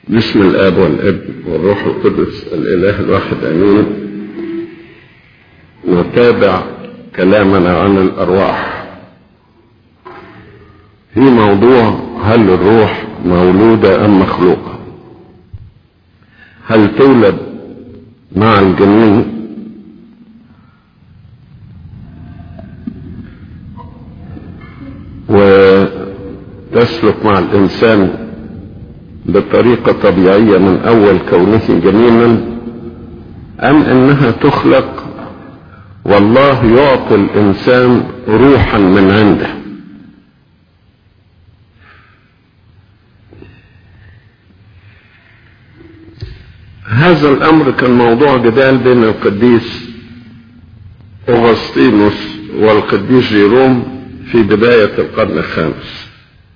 بسم الآب والابن والروح القدس الإله الواحد أمين نتابع كلامنا عن الأرواح في موضوع هل الروح مولودة أم مخلوقة هل تولد مع الجنين وتسلك مع الإنسان بطريقة طبيعية من أول كونه جنينا أم أنها تخلق والله يعطي الإنسان روحا من عنده هذا الأمر كان موضوع جدال بين القديس أغسطينوس والقديس جيروم في بداية القرن الخامس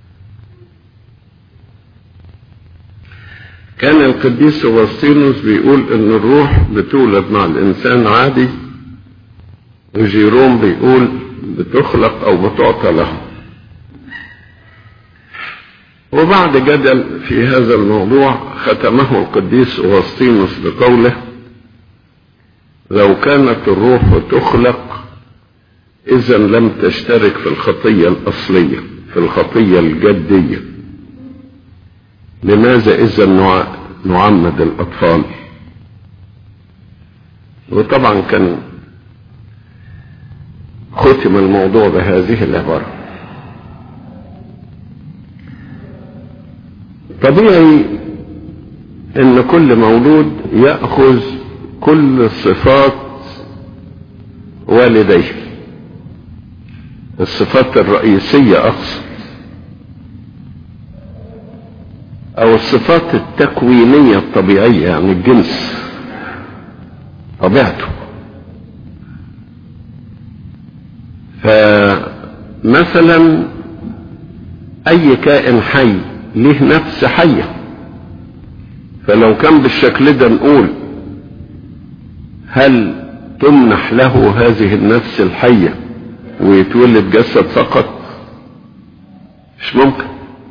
كان القديس أغسطينوس بيقول ان الروح بتولد مع الانسان عادي وجيروم بيقول بتخلق او بتعطى له وبعد جدل في هذا الموضوع ختمه القديس أغسطينوس بقوله لو كانت الروح تخلق اذا لم تشترك في الخطية الاصلية في الخطية الجدية لماذا اذا نعمد الاطفال وطبعا كان ختم الموضوع بهذه العبارة طبيعي ان كل مولود يأخذ كل صفات والديه الصفات الرئيسية اقصد او الصفات التكوينية الطبيعية يعني الجنس طبيعته فمثلا اي كائن حي له نفس حية فلو كان بالشكل ده نقول هل تمنح له هذه النفس الحية ويتولد جسد فقط مش ممكن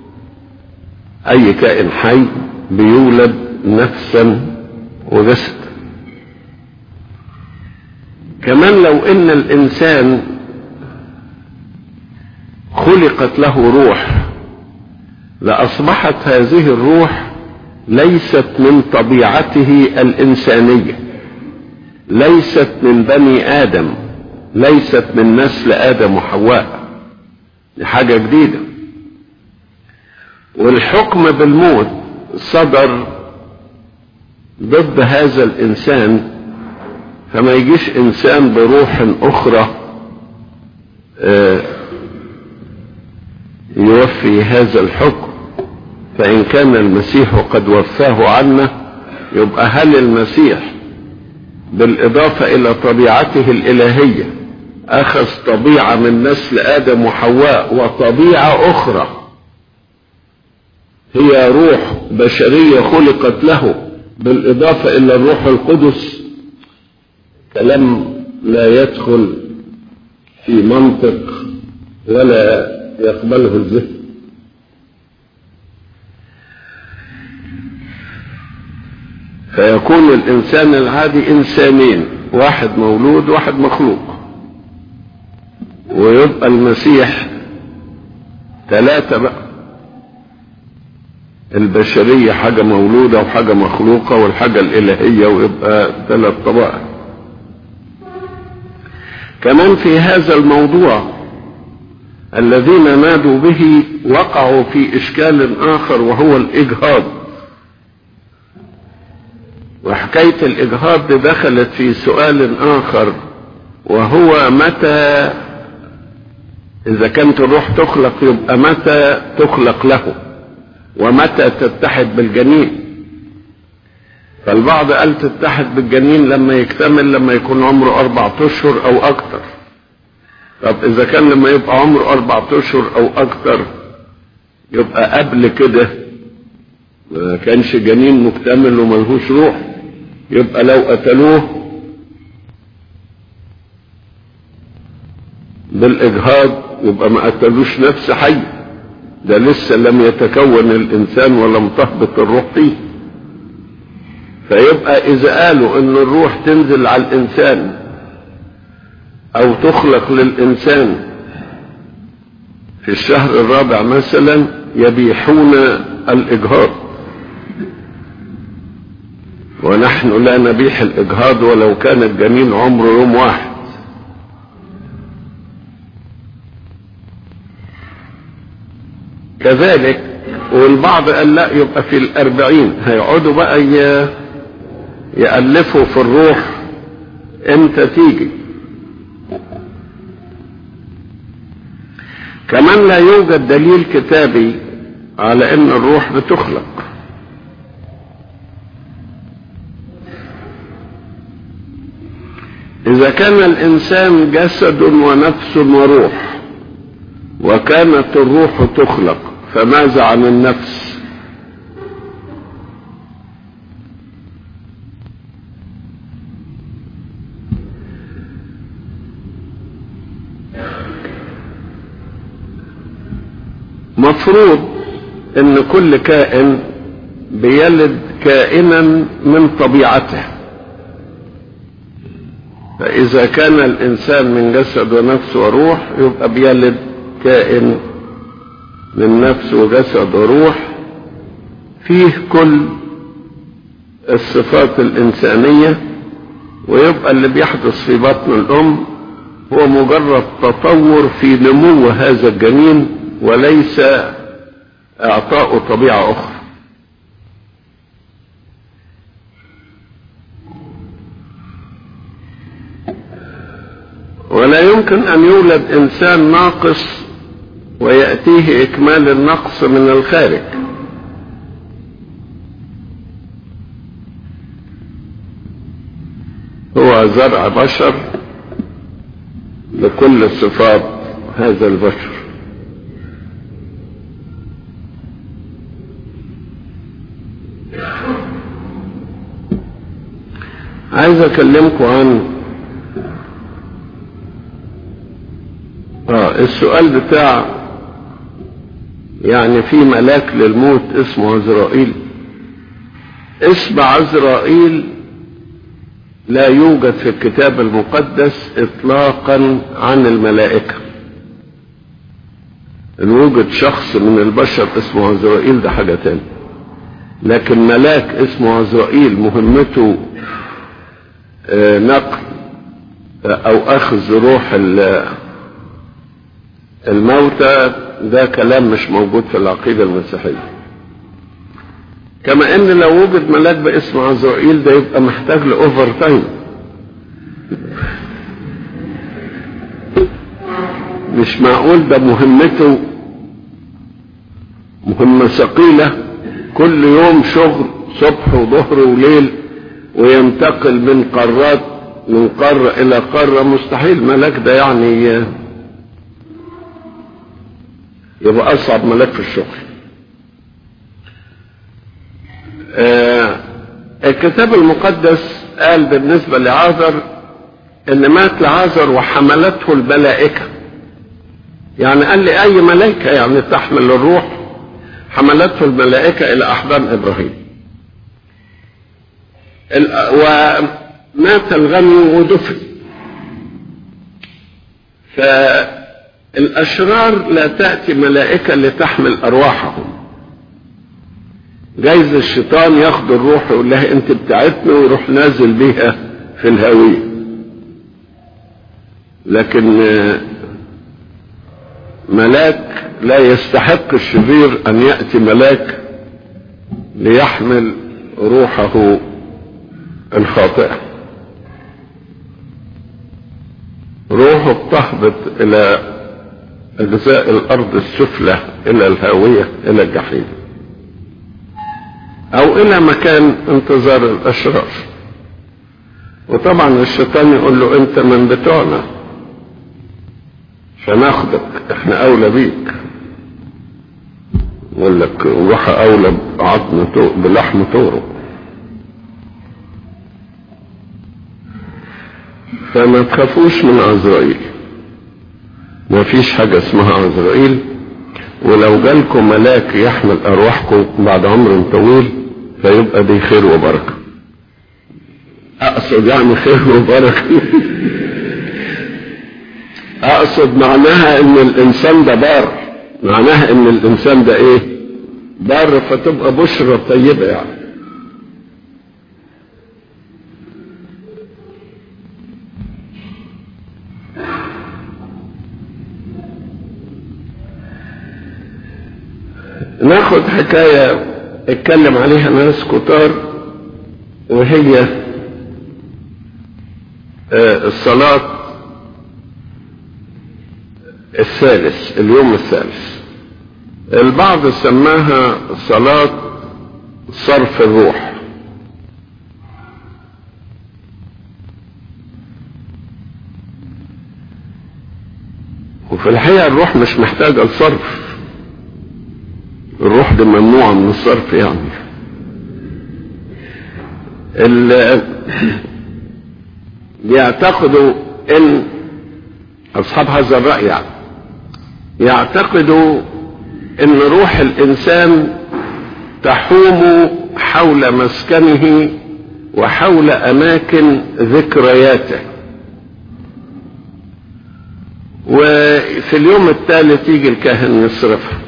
اي كائن حي بيولد نفسا وجسد كمان لو ان الانسان خلقت له روح لاصبحت هذه الروح ليست من طبيعته الانسانيه ليست من بني ادم ليست من نسل ادم وحواء دي حاجه جديده والحكم بالموت صدر ضد هذا الانسان فما يجيش انسان بروح اخرى يوفي هذا الحكم فان كان المسيح قد وفاه عنا يبقى هل المسيح بالاضافه الى طبيعته الالهيه اخذ طبيعه من نسل ادم وحواء وطبيعه اخرى هي روح بشرية خلقت له بالإضافة إلى الروح القدس كلام لا يدخل في منطق ولا يقبله الذهن فيكون الإنسان العادي إنسانين واحد مولود واحد مخلوق ويبقى المسيح ثلاثة بقى البشرية حاجة مولودة وحاجة مخلوقة والحاجة الإلهية ويبقى ثلاث طبائع كمان في هذا الموضوع الذين نادوا به وقعوا في إشكال آخر وهو الإجهاض وحكاية الإجهاض دي دخلت في سؤال آخر وهو متى إذا كانت الروح تخلق يبقى متى تخلق له ومتى تتحد بالجنين فالبعض قال تتحد بالجنين لما يكتمل لما يكون عمره أربعة أشهر أو أكتر طب إذا كان لما يبقى عمره أربعة أشهر أو أكتر يبقى قبل كده ما كانش جنين مكتمل وملهوش روح يبقى لو قتلوه بالإجهاض يبقى ما قتلوش نفس حي ده لسه لم يتكون الإنسان ولم تهبط الروح فيه فيبقى إذا قالوا إن الروح تنزل على الإنسان أو تخلق للإنسان في الشهر الرابع مثلا يبيحون الإجهاض ونحن لا نبيح الإجهاض ولو كان الجنين عمره يوم واحد كذلك والبعض قال لا يبقى في الأربعين هيقعدوا بقى يألفوا في الروح امتى تيجي كمان لا يوجد دليل كتابي على ان الروح بتخلق اذا كان الانسان جسد ونفس وروح وكانت الروح تخلق فماذا عن النفس مفروض ان كل كائن بيلد كائنا من طبيعته فاذا كان الانسان من جسد ونفس وروح يبقى بيلد كائن من نفس وجسد وروح فيه كل الصفات الإنسانية ويبقى اللي بيحدث في بطن الأم هو مجرد تطور في نمو هذا الجنين وليس إعطاء طبيعة أخرى ولا يمكن أن يولد إنسان ناقص ويأتيه إكمال النقص من الخارج هو زرع بشر لكل صفات هذا البشر عايز اكلمكم عن اه السؤال بتاع يعني في ملاك للموت اسمه عزرائيل اسم عزرائيل لا يوجد في الكتاب المقدس اطلاقا عن الملائكة ان وجد شخص من البشر اسمه عزرائيل ده حاجة تانية لكن ملاك اسمه عزرائيل مهمته آه نقل او اخذ روح الموتى ده كلام مش موجود في العقيدة المسيحية كما ان لو وجد ملاك باسم عزرائيل ده يبقى محتاج لاوفر تايم مش معقول ده مهمته مهمة ثقيلة كل يوم شغل صبح وظهر وليل وينتقل من قارات من قارة إلى قارة مستحيل ملاك ده يعني يبقى أصعب ملاك في الشغل آه الكتاب المقدس قال بالنسبة لعازر ان مات لعازر وحملته الملائكة يعني قال لي اي ملائكة يعني تحمل الروح حملته الملائكة الى احضان ابراهيم ومات الغني ودفن فالاشرار لا تأتي ملائكة لتحمل ارواحهم جايز الشيطان ياخد الروح يقول لها انت بتاعتنا ويروح نازل بيها في الهوية لكن ملاك لا يستحق الشرير ان يأتي ملاك ليحمل روحه الخاطئة روحه بتهبط الى اجزاء الارض السفلى الى الهاوية الى الجحيم او الى مكان انتظار الاشرار وطبعا الشيطان يقول له انت من بتوعنا فناخدك احنا اولى بيك يقول لك روح اولى بعظم بلحم طوره فما تخافوش من عزرائيل ما فيش حاجة اسمها عزرائيل ولو جالكم ملاك يحمل ارواحكم بعد عمر طويل فيبقى دي خير وبركه اقصد يعني خير وبركه اقصد معناها ان الانسان ده بار معناها ان الانسان ده ايه بار فتبقى بشرة طيبة يعني ناخد حكاية اتكلم عليها ناس كتار وهي آه، الصلاة الثالث اليوم الثالث البعض سماها صلاة صرف الروح وفي الحقيقة الروح مش محتاجة لصرف الروح دي ممنوعة من الصرف يعني ال- يعتقدوا ان اصحاب هذا الرأي يعني يعتقدوا ان روح الانسان تحوم حول مسكنه وحول اماكن ذكرياته وفي اليوم الثالث يجي الكاهن يصرفها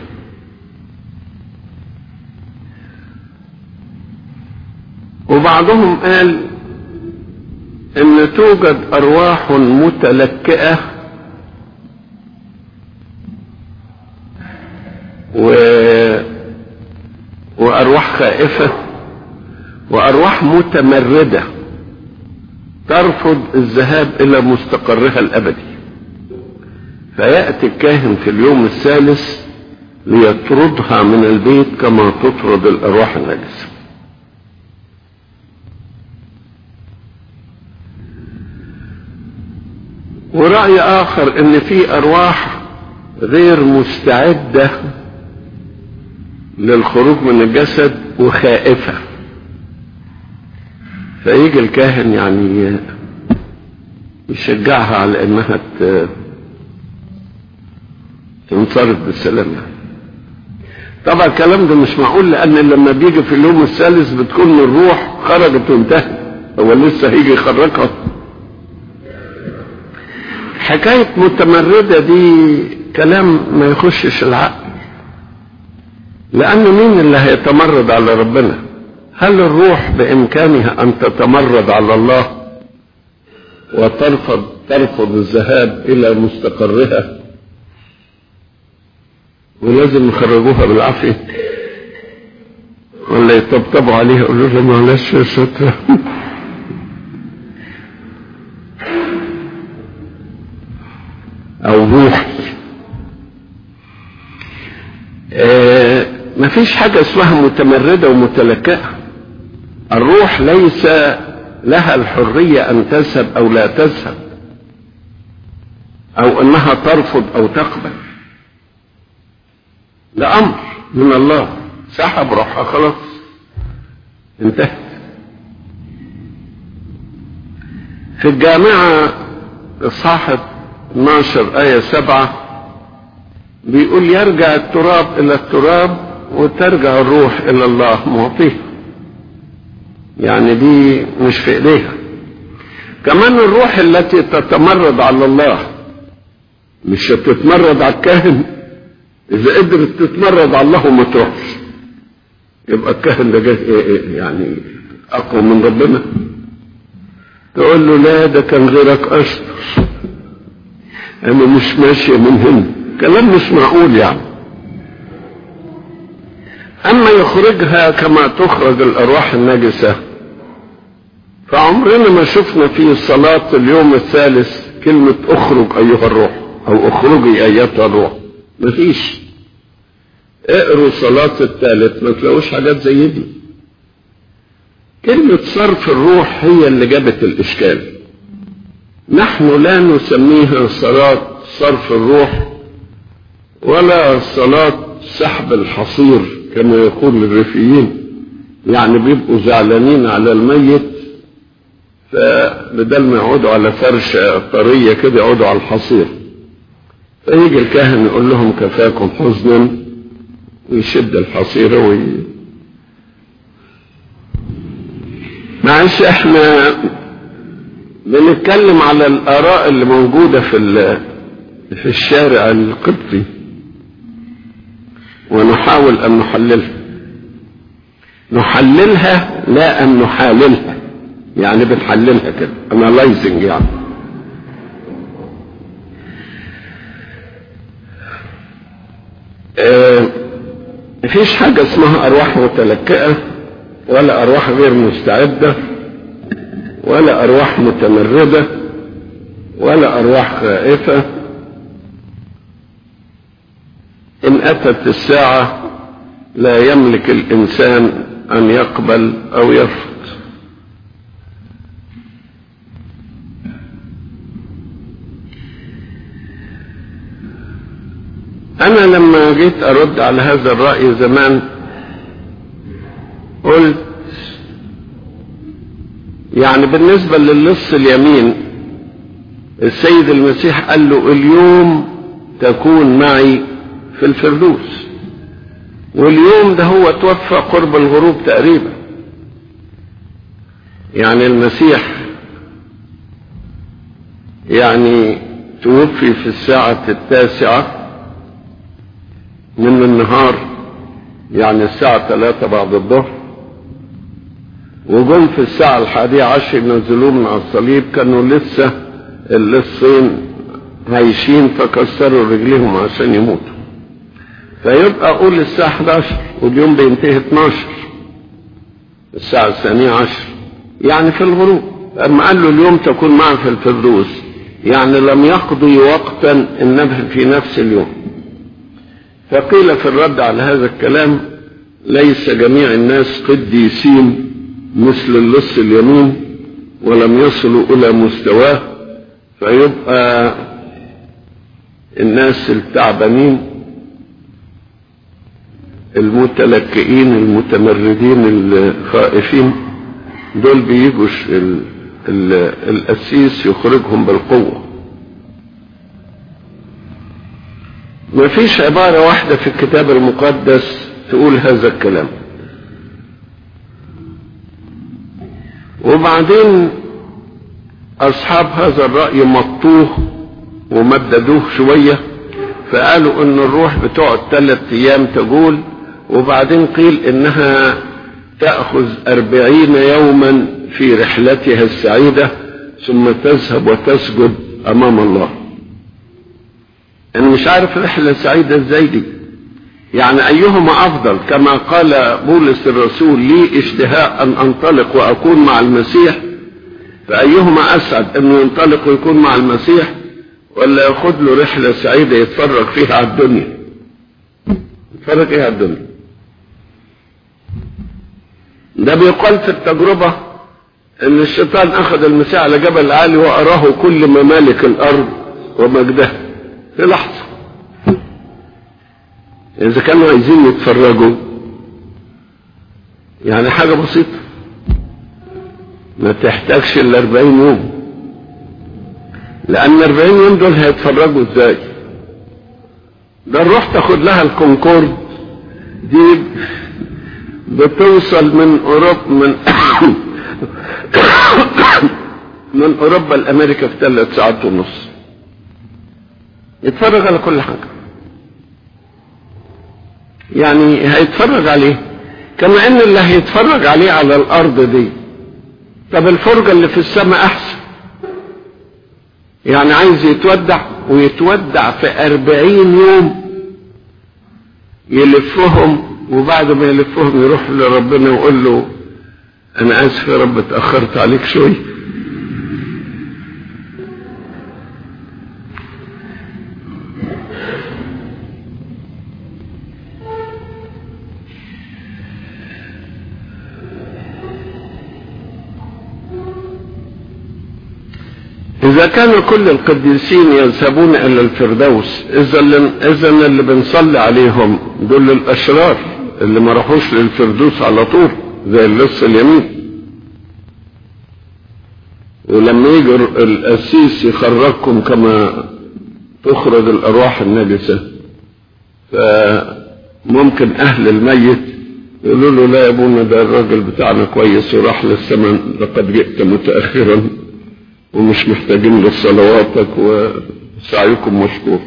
وبعضهم قال ان توجد ارواح متلكئه و... وارواح خائفه وارواح متمرده ترفض الذهاب الى مستقرها الابدي فياتي الكاهن في اليوم الثالث ليطردها من البيت كما تطرد الارواح النجسه ورأي آخر إن في أرواح غير مستعدة للخروج من الجسد وخائفة فيجي الكاهن يعني يشجعها على إنها ت- تنصرف بالسلامة طبعا الكلام ده مش معقول لأن لما بيجي في اليوم الثالث بتكون الروح خرجت وانتهت هو لسه هيجي يخرجها حكاية متمردة دي كلام ما يخشش العقل لأن مين اللي هيتمرد على ربنا هل الروح بإمكانها أن تتمرد على الله وترفض ترفض الذهاب إلى مستقرها ولازم يخرجوها بالعافية ولا يطبطبوا عليها يقولوا لها معلش يا سترة او روح آه مفيش حاجة اسمها متمردة ومتلكئة الروح ليس لها الحرية ان تذهب او لا تذهب او انها ترفض او تقبل ده امر من الله سحب روحها خلاص انتهت في الجامعة الصاحب 12 آية 7 بيقول يرجع التراب إلى التراب وترجع الروح إلى الله معطيه يعني دي مش في إيديها كمان الروح التي تتمرد على الله مش هتتمرد على الكاهن إذا قدرت تتمرد على الله وما تروحش يبقى الكاهن ده جاي إيه إيه يعني أقوى من ربنا تقول له لا ده كان غيرك أشطر انا مش ماشية من هنا كلام مش معقول يعني اما يخرجها كما تخرج الارواح النجسة فعمرنا ما شفنا في صلاة اليوم الثالث كلمة اخرج ايها الروح او اخرجي ايتها الروح مفيش اقروا صلاة الثالث ما تلاقوش حاجات زي دي كلمة صرف الروح هي اللي جابت الاشكال نحن لا نسميها صلاة صرف الروح ولا صلاة سحب الحصير كما يقول الريفيين يعني بيبقوا زعلانين على الميت فبدل ما يقعدوا على فرشة طرية كده يقعدوا على الحصير فيجي الكاهن يقول لهم كفاكم حزنا ويشد الحصيرة وي... معلش احنا بنتكلم على الآراء اللي موجودة في في الشارع القبطي ونحاول أن نحللها نحللها لا أن نحاللها يعني بنحللها كده analyzing يعني آه مفيش حاجة اسمها أرواح متلكئة ولا أرواح غير مستعدة ولا أرواح متمردة ولا أرواح خائفة إن أتت الساعة لا يملك الإنسان أن يقبل أو يرفض أنا لما جيت أرد على هذا الرأي زمان قلت يعني بالنسبة للص اليمين السيد المسيح قال له اليوم تكون معي في الفردوس واليوم ده هو توفى قرب الغروب تقريبا يعني المسيح يعني توفي في الساعة التاسعة من النهار يعني الساعة ثلاثة بعد الظهر وجم في الساعة الحادية عشر ينزلوه من على الصليب كانوا لسه اللصين عايشين فكسروا رجليهم عشان يموتوا فيبقى قول الساعة 11 واليوم بينتهي 12 الساعة الثانية عشر يعني في الغروب أما قال له اليوم تكون معي في الفردوس يعني لم يقضي وقتا إنما في نفس اليوم فقيل في الرد على هذا الكلام ليس جميع الناس قديسين مثل اللص اليمين ولم يصلوا إلى مستواه فيبقى الناس التعبانين المتلكئين المتمردين الخائفين دول بيجوش ال ال القسيس يخرجهم بالقوة ما فيش عبارة واحدة في الكتاب المقدس تقول هذا الكلام وبعدين أصحاب هذا الرأي مطوه ومددوه شوية فقالوا ان الروح بتقعد ثلاث ايام تقول وبعدين قيل انها تأخذ أربعين يوما في رحلتها السعيدة ثم تذهب وتسجد أمام الله أنا مش عارف رحلة سعيدة ازاي دي يعني أيهما أفضل كما قال بولس الرسول لي اشتهاء أن أنطلق وأكون مع المسيح فأيهما أسعد أنه ينطلق ويكون مع المسيح ولا ياخد له رحلة سعيدة يتفرج فيها على الدنيا يتفرج ايه على الدنيا ده بيقال في التجربة ان الشيطان اخذ المسيح على جبل عالي واراه كل ممالك الارض ومجدها في لحظة اذا كانوا عايزين يتفرجوا يعني حاجة بسيطة ما تحتاجش الا 40 يوم لان 40 يوم دول هيتفرجوا ازاي ده نروح تاخد لها الكونكورد دي بتوصل من اوروبا من من اوروبا لامريكا في ثلاث ساعات ونص يتفرج على كل حاجه يعني هيتفرج عليه كما ان اللي هيتفرج عليه على الارض دي طب الفرجه اللي في السماء احسن يعني عايز يتودع ويتودع في أربعين يوم يلفهم وبعد ما يلفهم يروح لربنا ويقول له أنا آسف يا رب اتأخرت عليك شوي إذا كان كل القديسين يذهبون إلى الفردوس إذا اللي, إذا اللي بنصلي عليهم دول الأشرار اللي ما راحوش للفردوس على طول زي اللص اليمين ولما يجي القسيس يخرجكم كما تخرج الأرواح النجسة فممكن أهل الميت يقولوا له لا يا ابونا ده الراجل بتاعنا كويس وراح للسماء لقد جئت متأخرا ومش محتاجين لصلواتك وسعيكم مشكور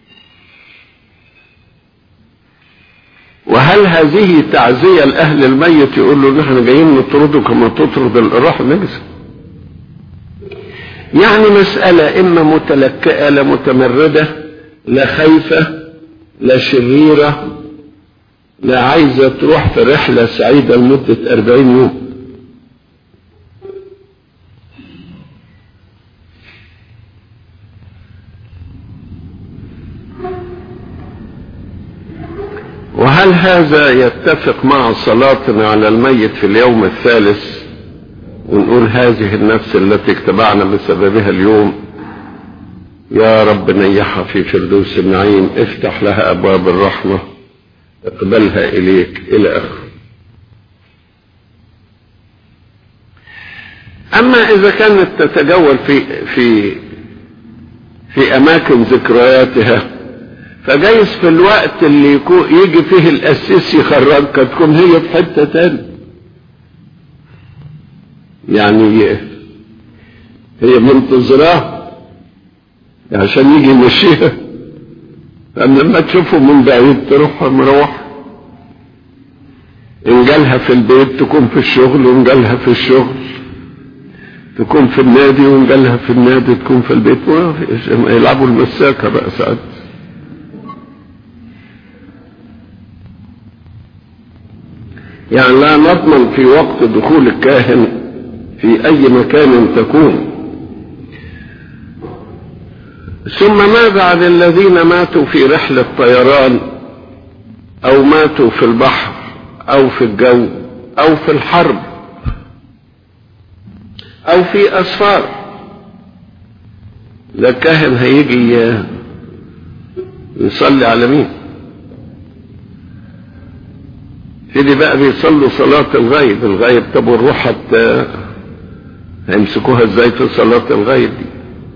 وهل هذه تعزية لأهل الميت يقول له نحن جايين نطرده كما تطرد الروح النجسة يعني مسألة إما متلكئة لا متمردة لا خايفة لا شريرة لا عايزة تروح في رحلة سعيدة لمدة أربعين يوم وهل هذا يتفق مع صلاتنا على الميت في اليوم الثالث ونقول هذه النفس التي اتبعنا بسببها اليوم يا رب نيحها في فردوس النعيم افتح لها ابواب الرحمه اقبلها اليك الى اخره اما اذا كانت تتجول في في في اماكن ذكرياتها فجايز في الوقت اللي يكون يجي فيه القسيس يخرجك تكون هي في حته تاني يعني هي منتظراه عشان يجي يمشيها لأن لما تشوفه من بعيد تروح مروح إن جالها في البيت تكون في الشغل وإن جالها في الشغل تكون في النادي وإن جالها في النادي تكون في البيت ما فيش يلعبوا المساكة بقى ساعات يعني لا نضمن في وقت دخول الكاهن في أي مكان تكون ثم ماذا عن الذين ماتوا في رحلة طيران أو ماتوا في البحر أو في الجو أو في الحرب أو في أسفار ده الكاهن هيجي يصلي على مين في بقى بيصلوا صلاة الغيب الغيب طب والروح حتى هيمسكوها ازاي في صلاة الغيب دي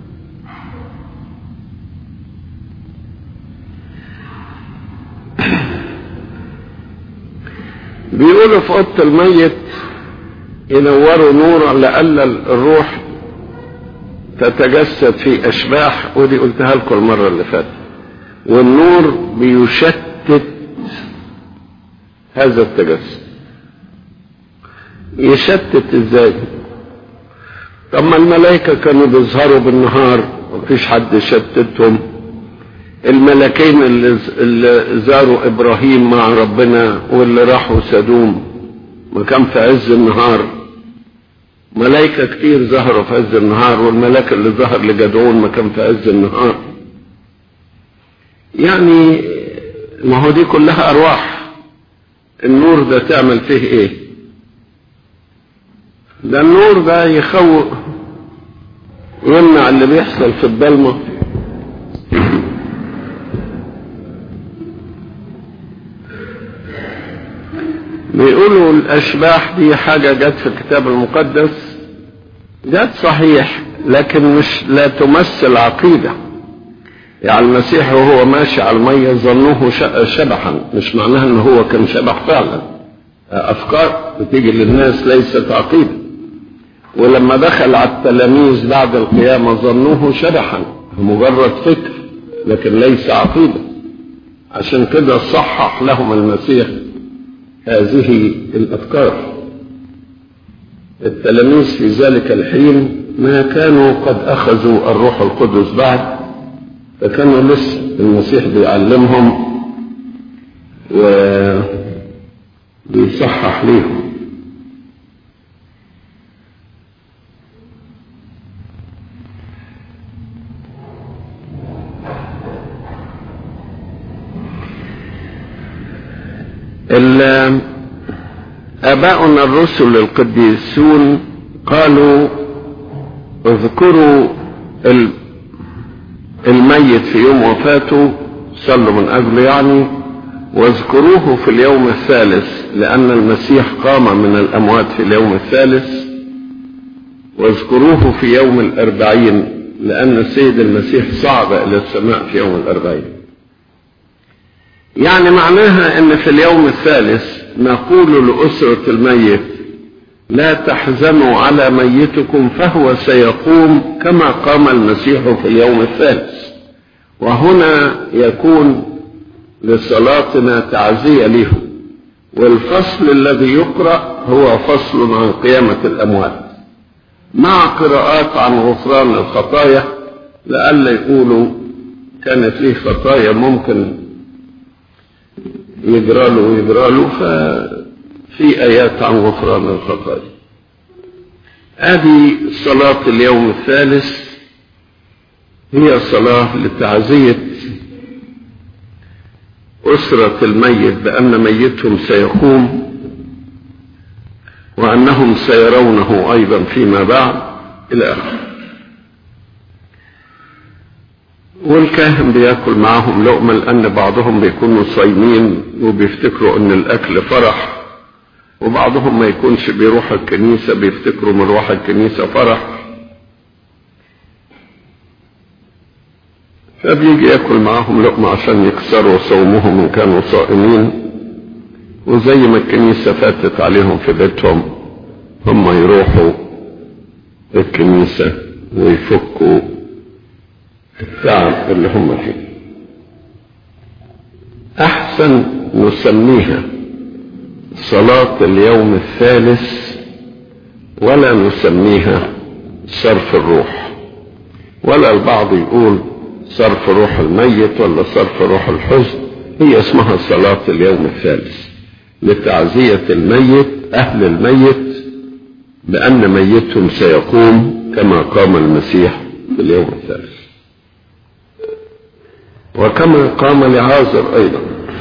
بيقولوا في اوضه الميت ينوروا نور لألا الروح تتجسد في اشباح ودي قلتها لكم المره اللي فاتت والنور بيشتت هذا التجسد يشتت ازاي طب ما الملائكه كانوا بيظهروا بالنهار مفيش حد يشتتهم الملكين اللي, اللي زاروا ابراهيم مع ربنا واللي راحوا سدوم ما كان في عز النهار ملائكة كتير ظهروا في عز النهار والملاك اللي ظهر لجدعون ما كان في عز النهار يعني ما هو دي كلها أرواح النور ده تعمل فيه ايه ده النور ده يخوق يمنع اللي بيحصل في الضلمه بيقولوا الاشباح دي حاجة جت في الكتاب المقدس جت صحيح لكن مش لا تمثل عقيدة يعني المسيح وهو ماشي على المية ظنوه شبحا مش معناها ان هو كان شبح فعلا افكار بتيجي للناس ليست عقيدة ولما دخل على التلاميذ بعد القيامة ظنوه شبحا مجرد فكر لكن ليس عقيدة عشان كده صحح لهم المسيح هذه الأفكار التلاميذ في ذلك الحين ما كانوا قد أخذوا الروح القدس بعد فكانوا لسه المسيح بيعلمهم وبيصحح ليهم آباؤنا الرسل القديسون قالوا اذكروا الميت في يوم وفاته صلوا من أجله يعني واذكروه في اليوم الثالث لأن المسيح قام من الأموات في اليوم الثالث واذكروه في يوم الأربعين لأن السيد المسيح صعد إلى السماء في يوم الأربعين يعني معناها ان في اليوم الثالث نقول لأسرة الميت لا تحزنوا على ميتكم فهو سيقوم كما قام المسيح في اليوم الثالث وهنا يكون لصلاتنا تعزية لهم والفصل الذي يقرأ هو فصل عن قيامة الأموات مع قراءات عن غفران الخطايا لئلا يقولوا كانت ليه خطايا ممكن يجرى له ويجرى له ففي آيات عن غفران الخطايا هذه صلاة اليوم الثالث هي صلاة لتعزية أسرة الميت بأن ميتهم سيقوم وأنهم سيرونه أيضا فيما بعد إلى آخره والكاهن بياكل معاهم لقمة لأن بعضهم بيكونوا صايمين وبيفتكروا أن الأكل فرح وبعضهم ما يكونش بيروح الكنيسة بيفتكروا مروح الكنيسة فرح فبيجي ياكل معاهم لقمة عشان يكسروا صومهم إن كانوا صائمين وزي ما الكنيسة فاتت عليهم في بيتهم هم يروحوا الكنيسة ويفكوا التعب اللي هم فيه أحسن نسميها صلاة اليوم الثالث ولا نسميها صرف الروح ولا البعض يقول صرف روح الميت ولا صرف روح الحزن هي اسمها صلاة اليوم الثالث لتعزية الميت أهل الميت بأن ميتهم سيقوم كما قام المسيح في اليوم الثالث وكما قام لعازر أيضا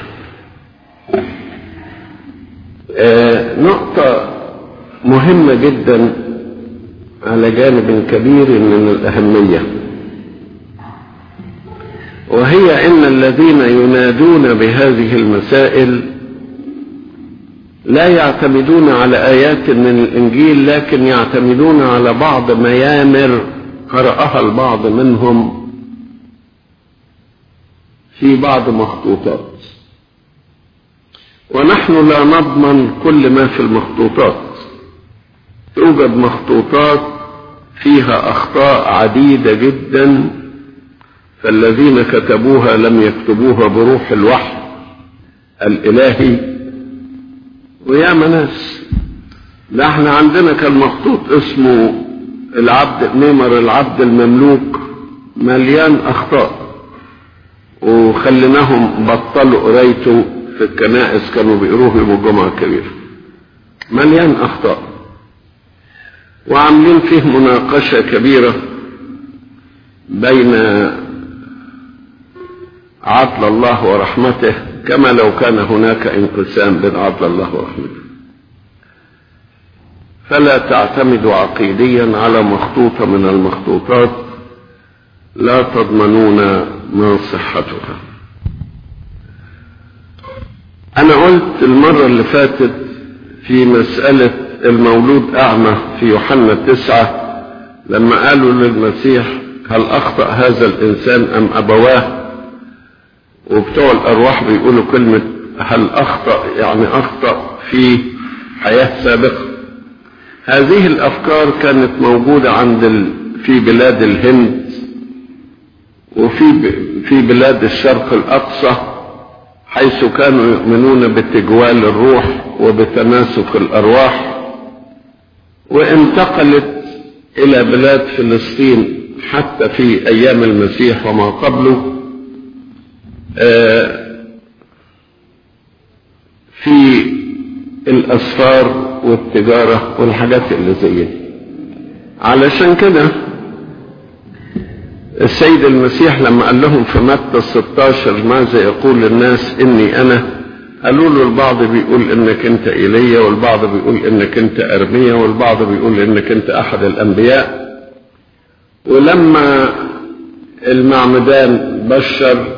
آه نقطة مهمة جدا على جانب كبير من الأهمية وهي ان الذين ينادون بهذه المسائل لا يعتمدون على ايات من الانجيل لكن يعتمدون على بعض ميامر قراها البعض منهم في بعض مخطوطات ونحن لا نضمن كل ما في المخطوطات توجد مخطوطات فيها اخطاء عديده جدا فالذين كتبوها لم يكتبوها بروح الوحي الإلهي وياما ناس ده احنا عندنا كان مخطوط اسمه العبد نمر العبد المملوك مليان أخطاء وخليناهم بطلوا قرايته في الكنائس كانوا بيقروه يوم الجمعة الكبيرة مليان أخطاء وعاملين فيه مناقشة كبيرة بين عدل الله ورحمته كما لو كان هناك انقسام بين عدل الله ورحمته فلا تعتمدوا عقيديا على مخطوطة من المخطوطات لا تضمنون ما صحتها أنا قلت المرة اللي فاتت في مسألة المولود أعمى في يوحنا تسعة لما قالوا للمسيح هل أخطأ هذا الإنسان أم أبواه وبتوع الأرواح بيقولوا كلمة هل أخطأ يعني أخطأ في حياة سابقة هذه الأفكار كانت موجودة عند ال... في بلاد الهند وفي ب... في بلاد الشرق الأقصى حيث كانوا يؤمنون بتجوال الروح وبتناسك الأرواح وانتقلت إلى بلاد فلسطين حتى في أيام المسيح وما قبله في الأسفار والتجارة والحاجات اللي زي دي علشان كده السيد المسيح لما قال لهم في متى 16 ماذا يقول للناس إني أنا قالوا له البعض بيقول إنك أنت إيليا والبعض بيقول إنك أنت أرميا والبعض بيقول إنك أنت أحد الأنبياء ولما المعمدان بشر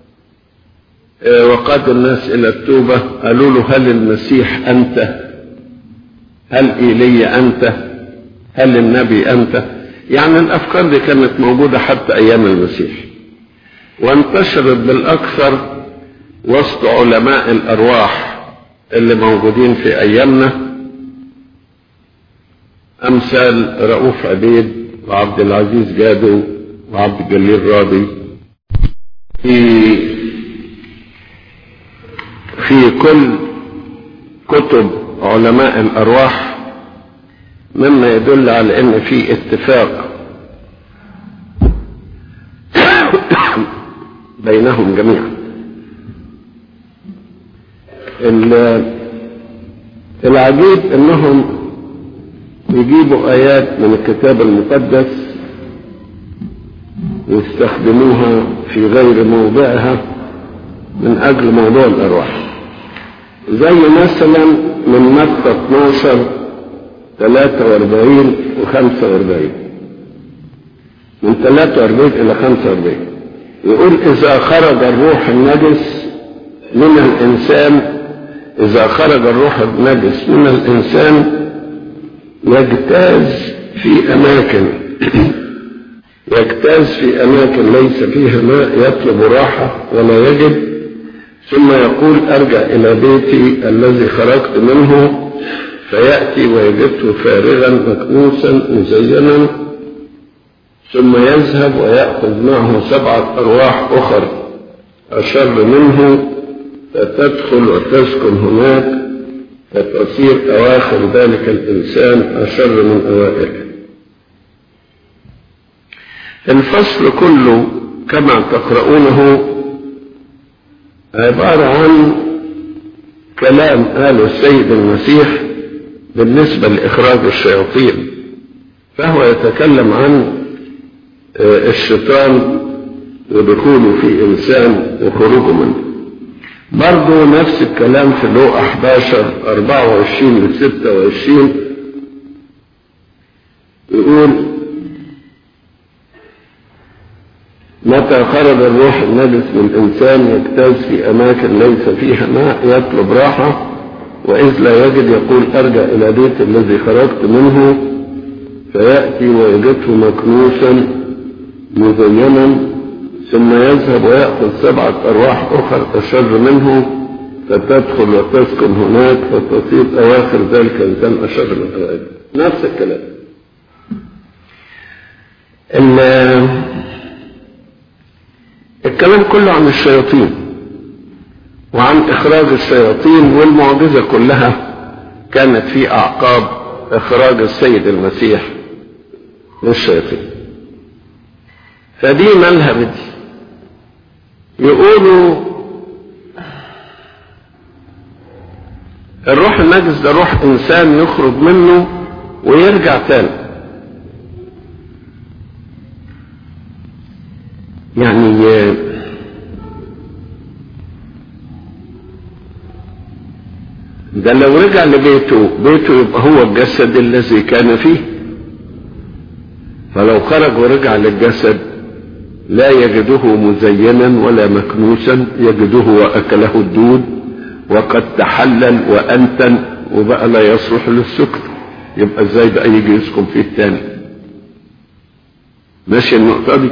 وقاد الناس إلى التوبة قالوا له هل المسيح أنت هل إيليا أنت هل النبي أنت يعني الأفكار دي كانت موجودة حتى أيام المسيح وانتشرت بالأكثر وسط علماء الأرواح اللي موجودين في أيامنا أمثال رؤوف عبيد وعبد العزيز جادو وعبد الجليل راضي في في كل كتب علماء الأرواح مما يدل على أن في اتفاق بينهم جميعا العجيب انهم يجيبوا ايات من الكتاب المقدس ويستخدموها في غير موضعها من اجل موضوع الارواح زي مثلا من متى 12 43 و 45 من 43 الى 45 يقول اذا خرج الروح النجس من الانسان اذا خرج الروح النجس من الانسان يجتاز في اماكن يجتاز في اماكن ليس فيها ماء يطلب راحه ولا يجد ثم يقول ارجع الى بيتي الذي خرجت منه فياتي ويجده فارغا مكنوسا مزينا ثم يذهب وياخذ معه سبعه ارواح اخر اشر منه فتدخل وتسكن هناك فتصير اواخر ذلك الانسان اشر من اوائله الفصل كله كما تقرؤونه عبارة عن كلام قاله السيد المسيح بالنسبة لإخراج الشياطين فهو يتكلم عن الشيطان ودخوله في إنسان وخروجه منه برضه نفس الكلام في لوقا 11 24 ل 26 يقول متى خرج الروح النجس من الإنسان يجتاز في أماكن ليس فيها ماء يطلب راحة وإذ لا يجد يقول أرجع إلى بيت الذي خرجت منه فيأتي ويجده مكنوسا مزينا ثم يذهب ويأخذ سبعة أرواح أخر أشر منه فتدخل وتسكن هناك فتصير أواخر ذلك الإنسان أشر من أوائله نفس الكلام الكلام كله عن الشياطين وعن إخراج الشياطين والمعجزة كلها كانت في أعقاب إخراج السيد المسيح للشياطين فدي مالها بدي يقولوا الروح النجس ده روح إنسان يخرج منه ويرجع تاني يعني ده لو رجع لبيته بيته يبقى هو الجسد الذي كان فيه فلو خرج ورجع للجسد لا يجده مزينا ولا مكنوسا يجده واكله الدود وقد تحلل وانتن وبقى لا يصلح للسكن يبقى ازاي بقى يجي يسكن فيه التاني ماشي النقطه دي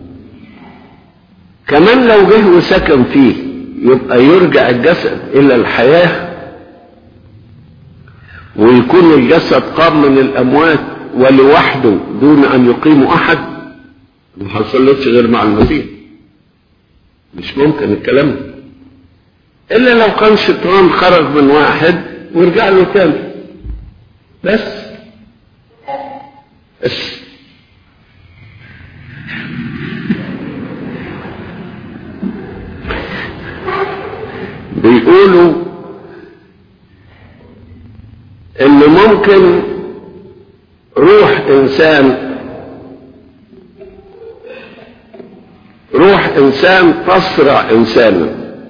كمان لو جه وسكن فيه يبقى يرجع الجسد الى الحياه ويكون الجسد قام من الاموات ولوحده دون ان يقيم احد ما حصلتش غير مع المسيح مش ممكن الكلام ده الا لو كان شيطان خرج من واحد ورجع له تاني بس بس بيقولوا ان ممكن روح انسان روح انسان تصرع انسانا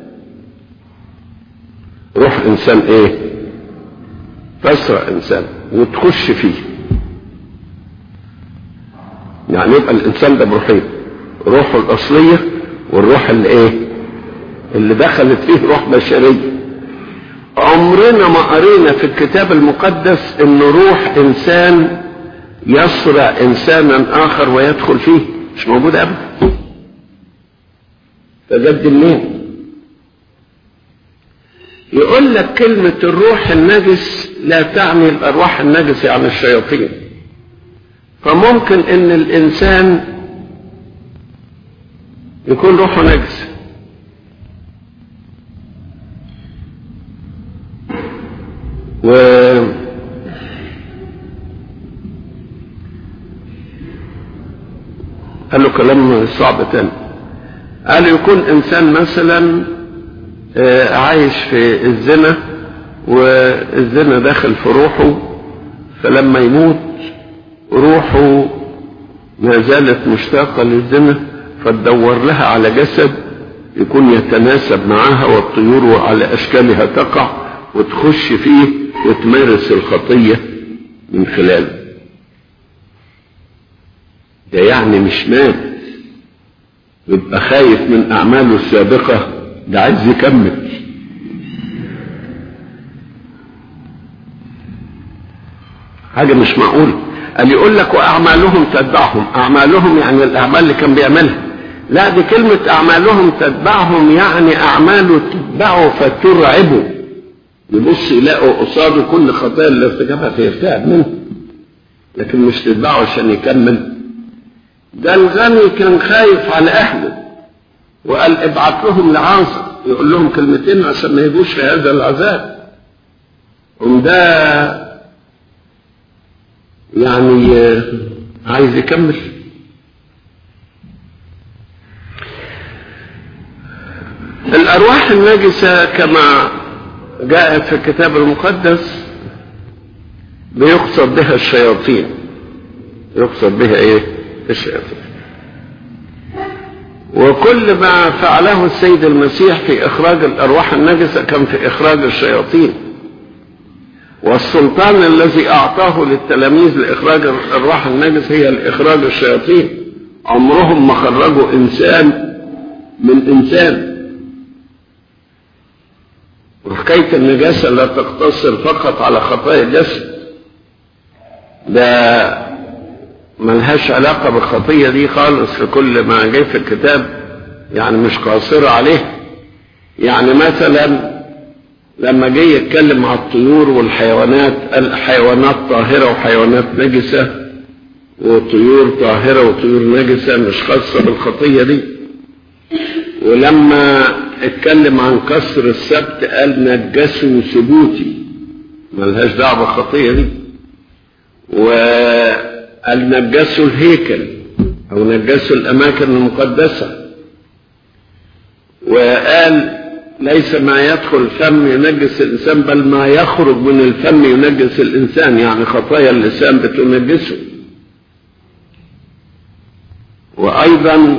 روح انسان ايه تصرع انسان وتخش فيه يعني يبقى الانسان ده بروحين روحه الاصليه والروح اللي ايه اللي دخلت فيه روح بشريه عمرنا ما قرينا في الكتاب المقدس ان روح انسان يصرع انسانا اخر ويدخل فيه مش موجود ابدا فجد منين يقول لك كلمة الروح النجس لا تعني الأرواح النجس يعني الشياطين فممكن ان الانسان يكون روحه نجس و قال له كلام صعب تاني قال يكون انسان مثلا عايش في الزنا والزنا داخل في روحه فلما يموت روحه ما زالت مشتاقة للزنا فتدور لها على جسد يكون يتناسب معها والطيور على أشكالها تقع وتخش فيه وتمارس الخطية من خلاله ده يعني مش مات يبقى خايف من أعماله السابقة ده عايز يكمل حاجة مش معقولة قال يقول لك وأعمالهم تتبعهم أعمالهم يعني الأعمال اللي كان بيعملها لا دي كلمة أعمالهم تتبعهم يعني أعماله تتبعه فترعبه يبص يلاقوا قصاده كل خطايا اللي ارتكبها فيرتعب منه لكن مش تتبعه عشان يكمل ده الغني كان خايف على أهله وقال ابعت لهم لعاصر يقول لهم كلمتين عشان ما يجوش في هذا العذاب هم ده يعني عايز يكمل الأرواح النجسة كما جاءت في الكتاب المقدس بيقصد بها الشياطين يقصد بها ايه الشياطين وكل ما فعله السيد المسيح في إخراج الأرواح النجسة كان في إخراج الشياطين والسلطان الذي أعطاه للتلاميذ لإخراج الأرواح النجسة هي لإخراج الشياطين عمرهم ما خرجوا إنسان من إنسان وحكاية النجاسة لا تقتصر فقط على خطايا الجسد ده ملهاش علاقة بالخطية دي خالص في كل ما جاي في الكتاب يعني مش قاصرة عليه يعني مثلا لما جه يتكلم على الطيور والحيوانات قال حيوانات طاهرة وحيوانات نجسة وطيور طاهرة وطيور نجسة مش خاصة بالخطية دي ولما اتكلم عن كسر السبت قال نجسوا ثبوتي ملهاش دعوة بالخطية دي وقال نجسوا الهيكل او نجسوا الاماكن المقدسة وقال ليس ما يدخل الفم ينجس الانسان بل ما يخرج من الفم ينجس الانسان يعني خطايا اللسان بتنجسه وايضا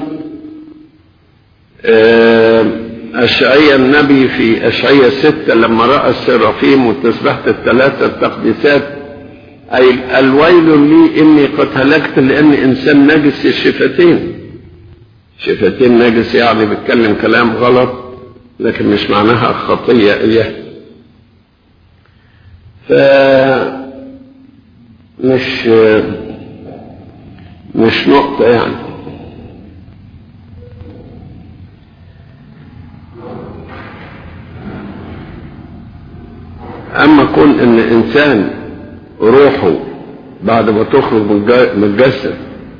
أشعية النبي في أشعية ستة لما رأى السرافيم وتسبحة الثلاثة التقديسات أي الويل لي إني قد هلكت لأني إنسان نجس الشفتين شفتين نجس يعني بيتكلم كلام غلط لكن مش معناها خطية إياه ف مش مش نقطة يعني اما كون ان انسان روحه بعد ما تخرج من الجسد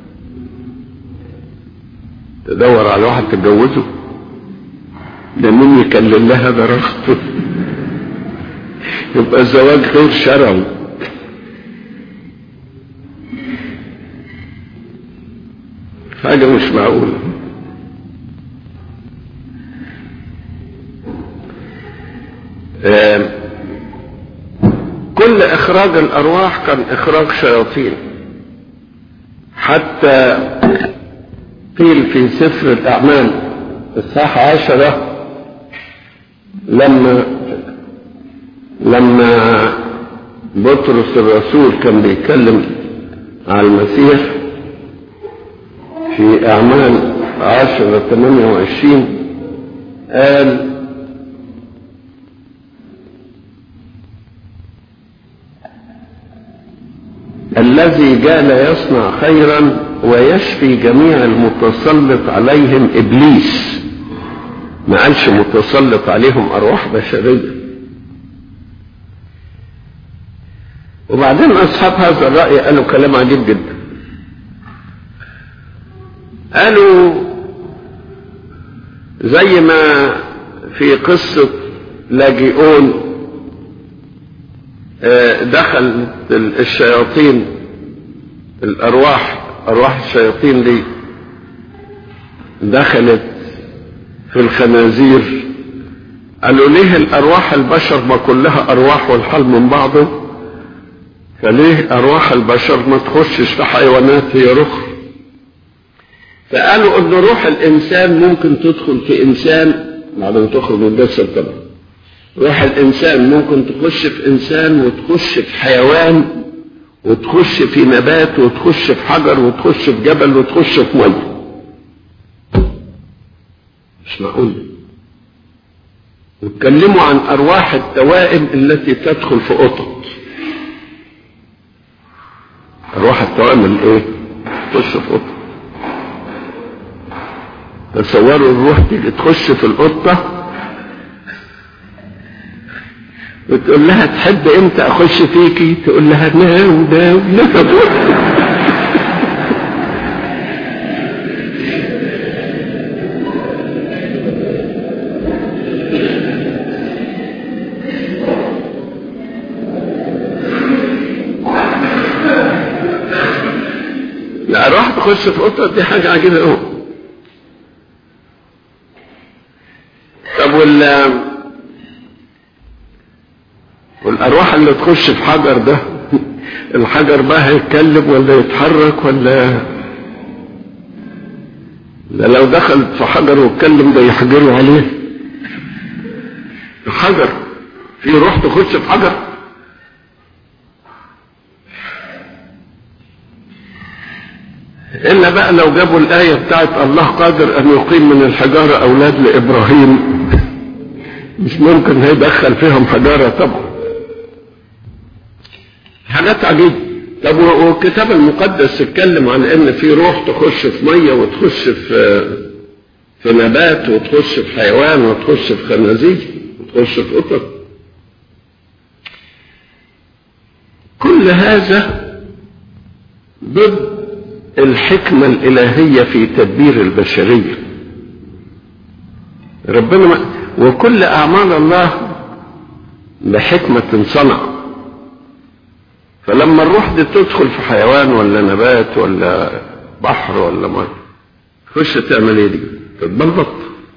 تدور على واحد تتجوزه ده مين يكلم لها ده رخصته يبقى الزواج غير شرعي حاجة مش معقولة آه كل اخراج الارواح كان اخراج شياطين حتى قيل في سفر الاعمال الصح عشرة لما لما بطرس الرسول كان بيتكلم على المسيح في اعمال عشرة ثمانية وعشرين قال الذي جال يصنع خيرا ويشفي جميع المتسلط عليهم ابليس ما قالش متسلط عليهم ارواح بشريه وبعدين اصحاب هذا الراي قالوا كلام عجيب جدا قالوا زي ما في قصة لاجئون دخل الشياطين الأرواح أرواح الشياطين دي دخلت في الخنازير قالوا ليه الأرواح البشر ما كلها أرواح والحال من بعضه فليه أرواح البشر ما تخشش في حيوانات هي رخر فقالوا ان روح الانسان ممكن تدخل في انسان بعد ما تخرج من الجسد طبعا روح الانسان ممكن تخش في انسان وتخش في حيوان وتخش في نبات وتخش في حجر وتخش في جبل وتخش في ميه مش معقول واتكلموا عن ارواح التوائم التي تدخل في قطط ارواح التوائم الايه تخش في قطط تصوروا الروح تيجي تخش في القطة وتقول لها تحب امتى اخش فيكي تقول لها نام نام نام لا روح تخش في قطة دي حاجة عجيبة قوي طب وال والارواح اللي تخش في حجر ده الحجر بقى هيتكلم ولا يتحرك ولا ده لو دخلت في حجر واتكلم ده يحجروا عليه الحجر في روح تخش في حجر إلا بقى لو جابوا الآية بتاعت الله قادر أن يقيم من الحجارة أولاد لإبراهيم مش ممكن هيدخل فيهم حجارة طبعا حاجات عجيبة طب والكتاب المقدس اتكلم عن ان في روح تخش في ميه وتخش في في نبات وتخش في حيوان وتخش في خنازير وتخش في قطط كل هذا ضد الحكمة الإلهية في تدبير البشرية ربنا ما وكل أعمال الله بحكمة صنع فلما الروح دي تدخل في حيوان ولا نبات ولا بحر ولا ميه تخش تعمل ايه دي؟ تتبلط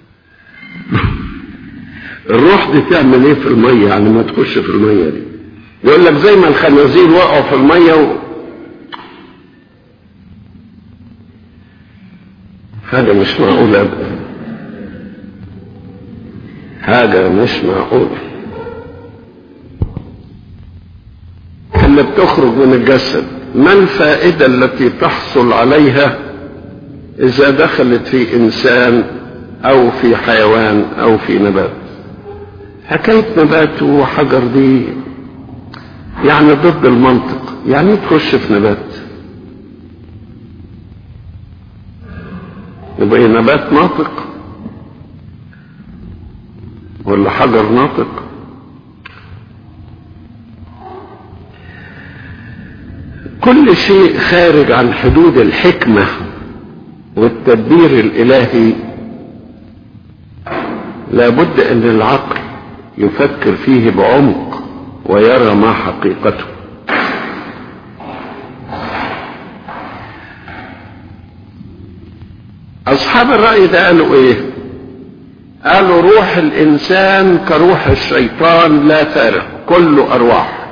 الروح دي تعمل ايه في الميه يعني ما تخش في الميه دي يقول لك زي ما الخنازير وقعوا في الميه و... حاجة مش معقولة أبدا حاجة مش معقولة اللي بتخرج من الجسد ما الفائدة التي تحصل عليها إذا دخلت في إنسان أو في حيوان أو في نبات حكاية نبات وحجر دي يعني ضد المنطق يعني تخش في نبات يبقى نبات ناطق ولا حجر ناطق كل شيء خارج عن حدود الحكمة والتدبير الإلهي لابد أن العقل يفكر فيه بعمق ويرى ما حقيقته أصحاب الرأي ده قالوا إيه؟ قالوا روح الإنسان كروح الشيطان لا فارق كله أرواح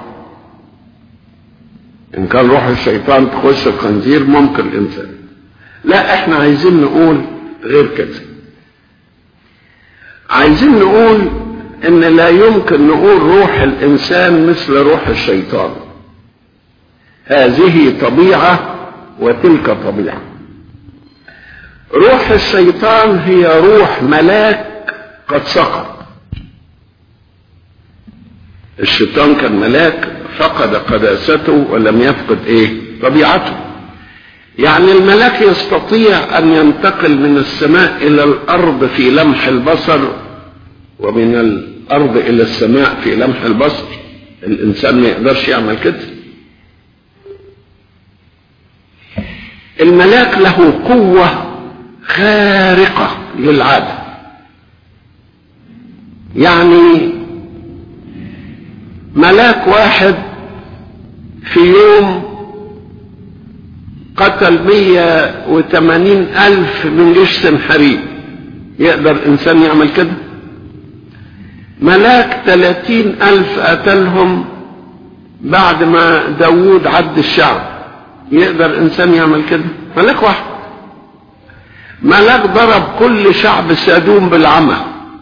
إن كان روح الشيطان تخش الخنزير ممكن الإنسان لا إحنا عايزين نقول غير كده عايزين نقول إن لا يمكن نقول روح الإنسان مثل روح الشيطان هذه طبيعة وتلك طبيعة روح الشيطان هي روح ملاك قد سقط الشيطان كان ملاك فقد قداسته ولم يفقد ايه طبيعته يعني الملاك يستطيع ان ينتقل من السماء الى الارض في لمح البصر ومن الارض الى السماء في لمح البصر الانسان ما يقدرش يعمل كده الملاك له قوه خارقة للعادة يعني ملاك واحد في يوم قتل مية وثمانين ألف من جيش سنحريب يقدر إنسان يعمل كده ملاك ثلاثين ألف قتلهم بعد ما داوود عد الشعب يقدر إنسان يعمل كده ملاك واحد ملاك ضرب كل شعب سادوم بالعمى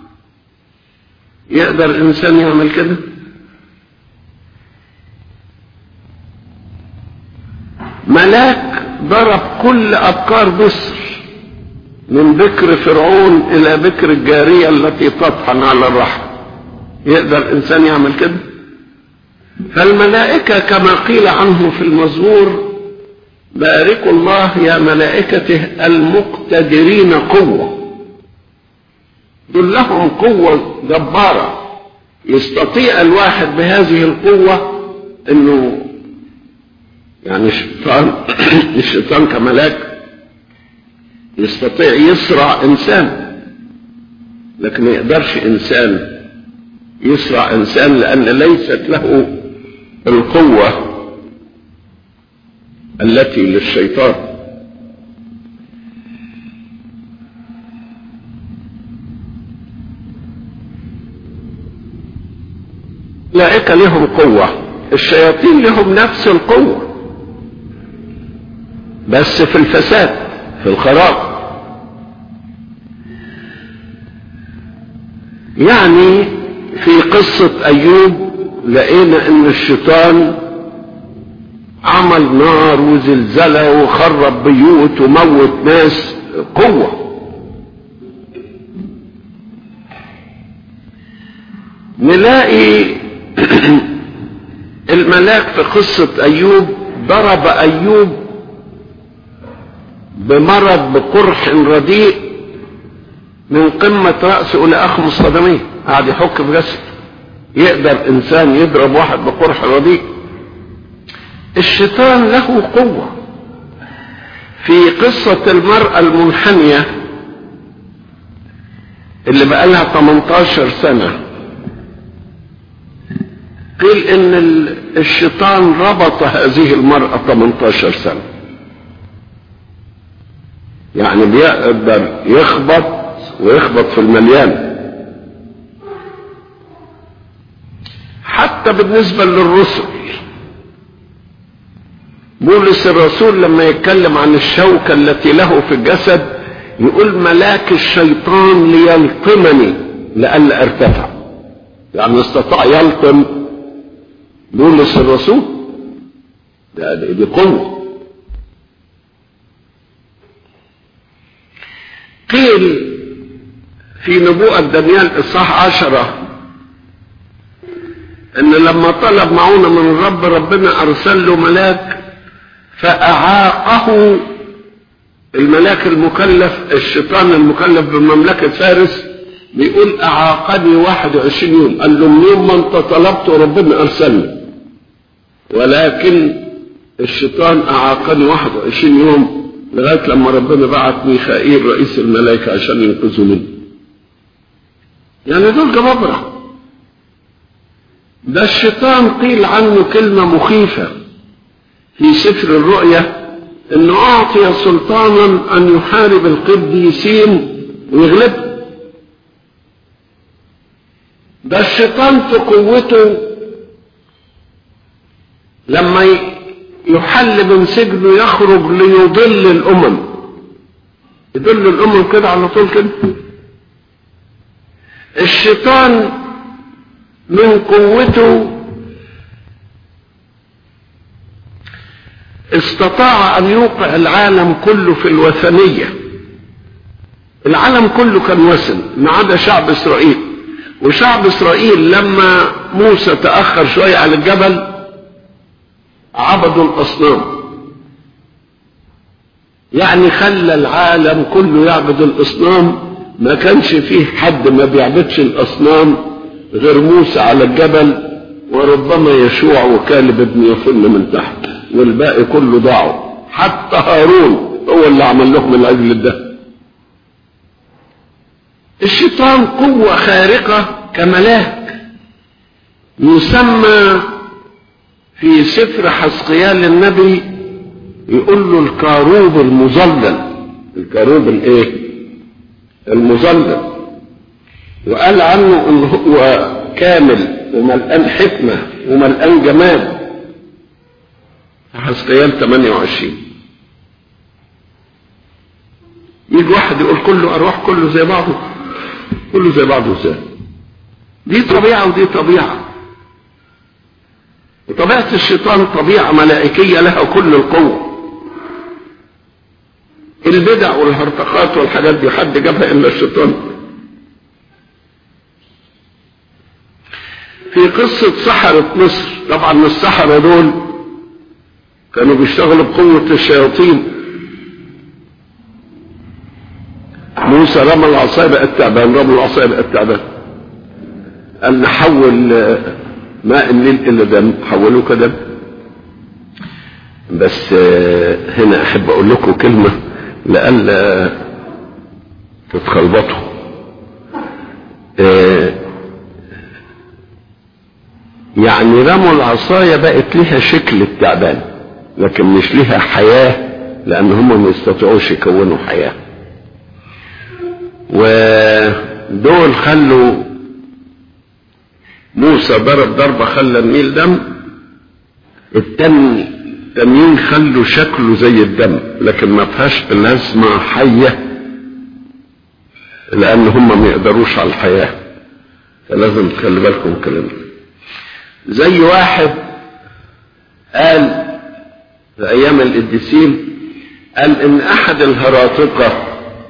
يقدر إنسان يعمل كده ملاك ضرب كل أبكار مصر من بكر فرعون إلى بكر الجارية التي تطحن على الرحم يقدر إنسان يعمل كده فالملائكة كما قيل عنه في المزمور باركوا الله يا ملائكته المقتدرين قوة دول لهم قوة جبارة يستطيع الواحد بهذه القوة انه يعني الشيطان الشيطان كملاك يستطيع يسرع انسان لكن ما يقدرش انسان يسرع انسان لان ليست له القوه التي للشيطان الملائكة لهم قوة الشياطين لهم نفس القوة بس في الفساد في الخراب يعني في قصة أيوب لقينا إن الشيطان عمل نار وزلزلة وخرب بيوت وموت ناس قوة نلاقي الملاك في قصة أيوب ضرب أيوب بمرض بقرح رديء من قمة رأسه إلى أخمص قدميه قاعد يحك في جسد يقدر إنسان يضرب واحد بقرح رديء الشيطان له قوة في قصة المرأة المنحنية اللي بقالها 18 سنة قيل ان الشيطان ربط هذه المرأة 18 سنة يعني بيقدر يخبط ويخبط في المليان حتى بالنسبة للرسل بولس الرسول لما يتكلم عن الشوكة التي له في الجسد يقول ملاك الشيطان ليلطمني لئلا ارتفع يعني استطاع يلطم بولس الرسول ده دي قوة قيل في نبوءة دانيال إصحاح عشرة إن لما طلب معونة من الرب ربنا أرسل له ملاك فأعاقه الملاك المكلف الشيطان المكلف بمملكة فارس بيقول أعاقني 21 يوم قال له من يوم ما أنت طلبت ربنا أرسلني ولكن الشيطان أعاقني 21 يوم لغاية لما ربنا بعت ميخائيل رئيس الملائكة عشان ينقذوا مني يعني دول جبابرة ده الشيطان قيل عنه كلمة مخيفة في سفر الرؤيا انه اعطي سلطانا ان يحارب القديسين ويغلبهم ده الشيطان في قوته لما يحل من سجنه يخرج ليضل الامم يضل الامم كده على طول كده الشيطان من قوته استطاع ان يوقع العالم كله في الوثنية العالم كله كان وثن ما عدا شعب اسرائيل وشعب اسرائيل لما موسى تأخر شوية على الجبل عبدوا الاصنام يعني خلى العالم كله يعبد الاصنام ما كانش فيه حد ما بيعبدش الاصنام غير موسى على الجبل وربما يشوع وكالب ابن يفن من تحت والباقي كله ضاعوا حتى هارون هو اللي عمل لهم العجل ده الشيطان قوة خارقة كملاك يسمى في سفر حسقيال النبي يقول له الكاروب المظلل الكاروب الايه المظلل وقال عنه ان هو كامل وملقان حكمة وملقان جمال حسقيال 28 يجي واحد يقول كله ارواح كله زي بعضه كله زي بعضه ازاي دي طبيعة ودي طبيعة وطبيعة الشيطان طبيعة ملائكية لها كل القوة البدع والهرطقات والحاجات دي حد جابها الا الشيطان في قصة سحرة مصر طبعا السحرة دول كانوا بيشتغلوا بقوة الشياطين موسى رمى العصاية بقت تعبان رمى العصاية بقت تعبان قال نحول ماء النيل إلى دم حولوه كدم بس هنا أحب أقول لكم كلمة لألا تتخلبطوا يعني رموا العصاية بقت لها شكل التعبان لكن مش لها حياة لأن هم ما يستطيعوش يكونوا حياة ودول خلوا موسى ضرب ضربة خلى النيل دم التاني التانيين خلوا شكله زي الدم لكن ما فيهاش بلازمة حية لأن هم ما يقدروش على الحياة فلازم تخلي بالكم الكلام ده زي واحد قال في أيام القديسين قال إن أحد الهراطقة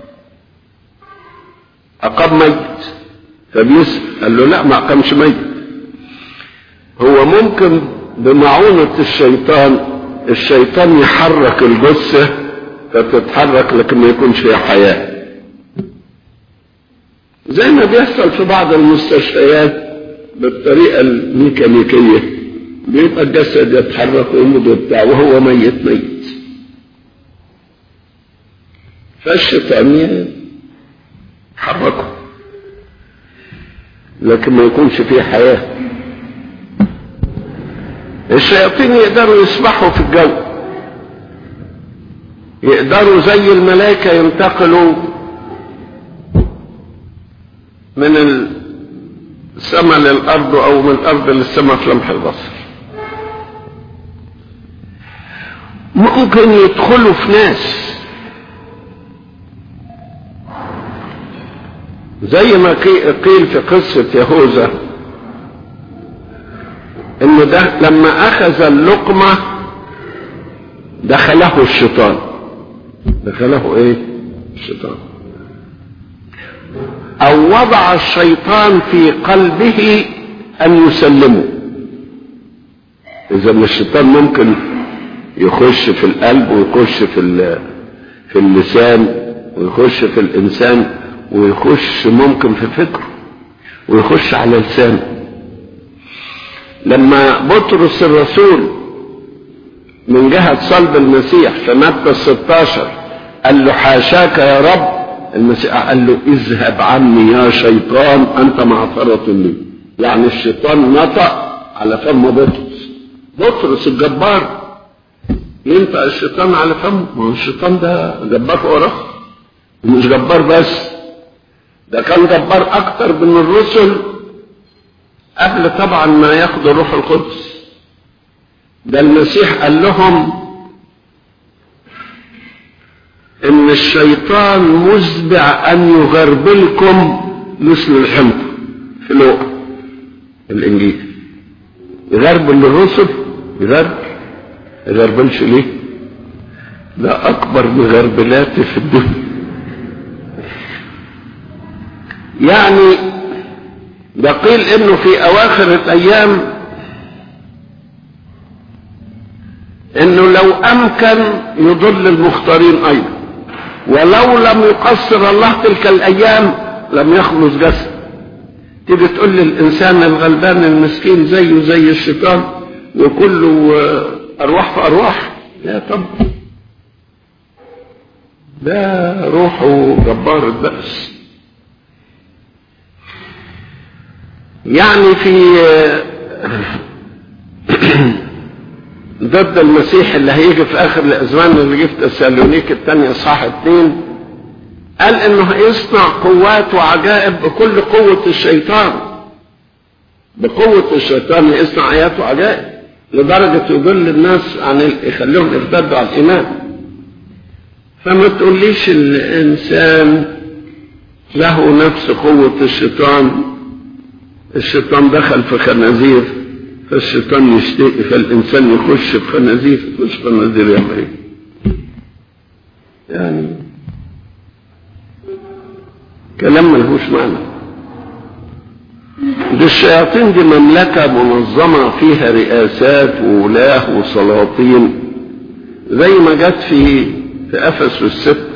أقام ميت فبيسأل قال له لا ما أقامش ميت هو ممكن بمعونة الشيطان الشيطان يحرك الجثة فتتحرك لكن ما يكونش فيها حياة زي ما بيحصل في بعض المستشفيات بالطريقة الميكانيكية بيبقى الجسد يتحرك ويمضي وبتاع وهو ميت ميت فالشيطان يحركه لكن ما يكونش فيه حياة الشياطين يقدروا يسبحوا في الجو يقدروا زي الملائكة ينتقلوا من السماء للأرض أو من الأرض للسماء في لمح البصر ممكن يدخلوا في ناس زي ما قيل في قصة يهوذا انه ده لما اخذ اللقمة دخله الشيطان دخله ايه الشيطان او وضع الشيطان في قلبه ان يسلمه اذا الشيطان ممكن يخش في القلب ويخش في في اللسان ويخش في الانسان ويخش ممكن في فكره ويخش على لسانه لما بطرس الرسول من جهة صلب المسيح في متى 16 قال له حاشاك يا رب المسيح قال له اذهب عني يا شيطان انت معثرة لي يعني الشيطان نطق على فم بطرس بطرس الجبار ينطق الشيطان على فمه ما هو الشيطان ده جبار وراه ومش جبار بس ده كان جبار اكتر من الرسل قبل طبعا ما ياخدوا روح القدس ده المسيح قال لهم ان الشيطان مزبع ان يغربلكم مثل الحمض في لوقا الانجيل يغربل للرسل يغربل يغربلش ليه ده اكبر مغربلات في الدنيا يعني ده قيل انه في اواخر الايام انه لو امكن يضل المختارين ايضا ولو لم يقصر الله تلك الايام لم يخلص جسد تيجي تقول للانسان الغلبان المسكين زيه زي الشيطان وكله ارواح في ارواح لا طب ده روحه جبار البأس يعني في ضد المسيح اللي هيجي في اخر الازمان اللي جه في تسالونيك الثانية صح اتنين قال انه هيصنع قوات وعجائب بكل قوة الشيطان بقوة الشيطان يصنع ايات وعجائب لدرجة يضل الناس عن يخليهم يرتدوا على الايمان فما تقوليش الانسان له نفس قوة الشيطان الشيطان دخل في خنازير فالشيطان يشتاق فالإنسان يخش في خنازير يخش في خنازير يعمل إيه؟ يعني كلام ملهوش معنى دي الشياطين دي مملكة منظمة فيها رئاسات وولاة وسلاطين زي ما جت في في أفسس الست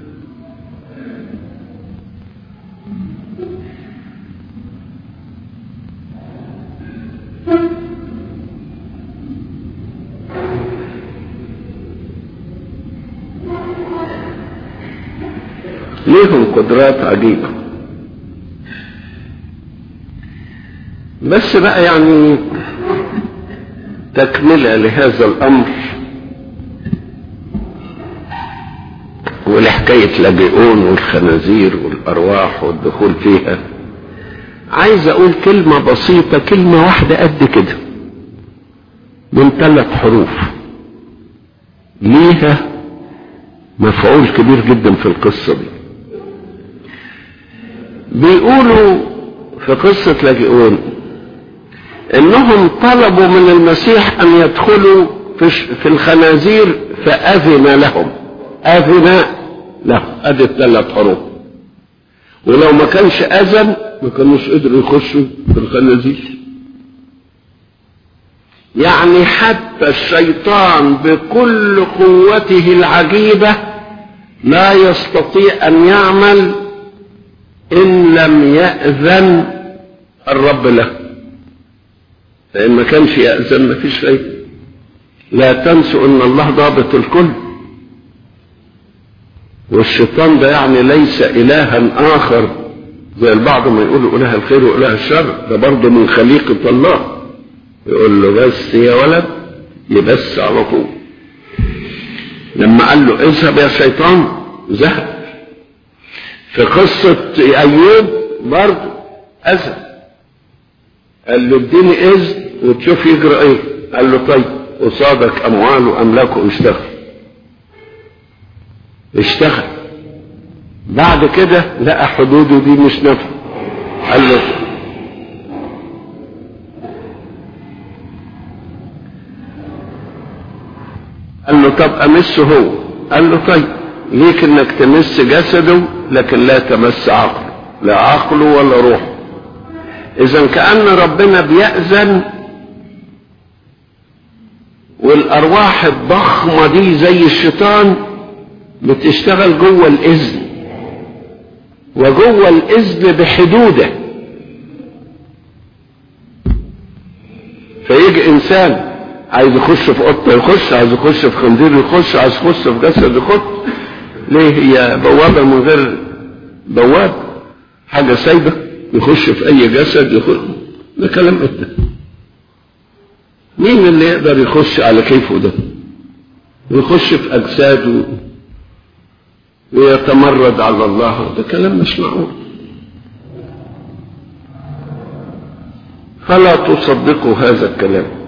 ليهم قدرات عجيبة بس بقى يعني تكملة لهذا الأمر ولحكاية لاجئون والخنازير والأرواح والدخول فيها عايز أقول كلمة بسيطة كلمة واحدة قد كده من ثلاث حروف ليها مفعول كبير جدا في القصة دي بيقولوا في قصة لاجئون انهم طلبوا من المسيح ان يدخلوا في الخنازير فاذن لهم اذن لهم ادي الثلاث حروف ولو ما كانش اذن ما كانوش قدروا يخشوا في الخنازير يعني حتى الشيطان بكل قوته العجيبة لا يستطيع ان يعمل ان لم يأذن الرب له فان ما كانش يأذن ما فيش فايدة لا تنسوا ان الله ضابط الكل والشيطان ده يعني ليس الها اخر زي البعض ما يقولوا اله الخير واله الشر ده برضه من خليقة الله يقول له بس يا ولد يبس على طول لما قال له اذهب يا شيطان ذهب في قصة أيوب برضه أذى قال له اديني إذن وتشوف يجرى إيه قال له طيب قصادك أموال وأملاك اشتغل اشتغل بعد كده لقى حدوده دي مش نافعة قال له قال له طب أمسه هو قال له طيب ليك انك تمس جسده لكن لا تمس عقله لا عقله ولا روحه اذا كأن ربنا بيأذن والارواح الضخمة دي زي الشيطان بتشتغل جوه الاذن وجوه الاذن بحدوده فيجي انسان عايز يخش في قطة يخش عايز يخش في خنزير يخش عايز يخش في جسد يخش ليه هي بوابة من غير بواب حاجة سايبة يخش في أي جسد يخش ده كلام قد مين اللي يقدر يخش على كيفه ده ويخش في أجساده ويتمرد على الله ده كلام مش معقول فلا تصدقوا هذا الكلام